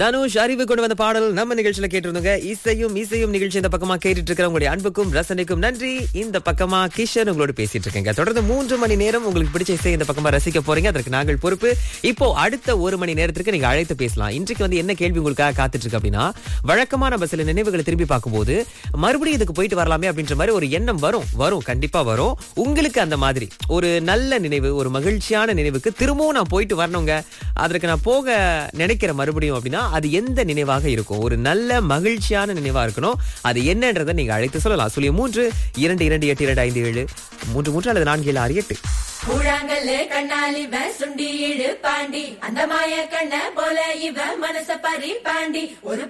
தனுஷ் அறிவு கொண்டு வந்த பாடல் நம்ம நிகழ்ச்சியில கேட்டிருந்தோங்க இசையும் இசையும் நிகழ்ச்சி இந்த பக்கமா கேட்டுட்டு இருக்கிற உங்களுடைய அன்புக்கும் ரசனைக்கும் நன்றி இந்த பக்கமா கிஷன் உங்களோட பேசிட்டு இருக்கேங்க தொடர்ந்து மூன்று மணி நேரம் உங்களுக்கு பிடிச்ச இசை இந்த பக்கமா ரசிக்க போறீங்க அதற்கு நாங்கள் பொறுப்பு இப்போ அடுத்த ஒரு மணி நேரத்திற்கு நீங்க அழைத்து பேசலாம் இன்றைக்கு வந்து என்ன கேள்வி உங்களுக்காக காத்துட்டு இருக்கு அப்படின்னா வழக்கமா நம்ம சில நினைவுகளை திரும்பி பார்க்கும்போது மறுபடியும் இதுக்கு போயிட்டு வரலாமே அப்படின்ற மாதிரி ஒரு எண்ணம் வரும் வரும் கண்டிப்பா வரும் உங்களுக்கு அந்த மாதிரி ஒரு நல்ல நினைவு ஒரு மகிழ்ச்சியான நினைவுக்கு திரும்பவும் நான் போயிட்டு வரணுங்க அதற்கு நான் போக நினைக்கிற மறுபடியும் அப்படின்னா அது எந்த நினைவாக இருக்கும் ஒரு நல்ல மகிழ்ச்சியான நினைவா இருக்கணும் அது என்னன்றதை நீங்க அழைத்து சொல்லலாம் சொல்லிய மூன்று இரண்டு இரண்டு எட்டு இரண்டு ஐந்து ஏழு மூன்று மூன்று அல்லது நான்கு ஏழு ஆறு எட்டு கூழாங்கல்லு கண்ணால் இவ சுண்டி இழு பாண்டி அந்த மாய கண்ண போல இவ மனச பறி பாண்டி ஒரு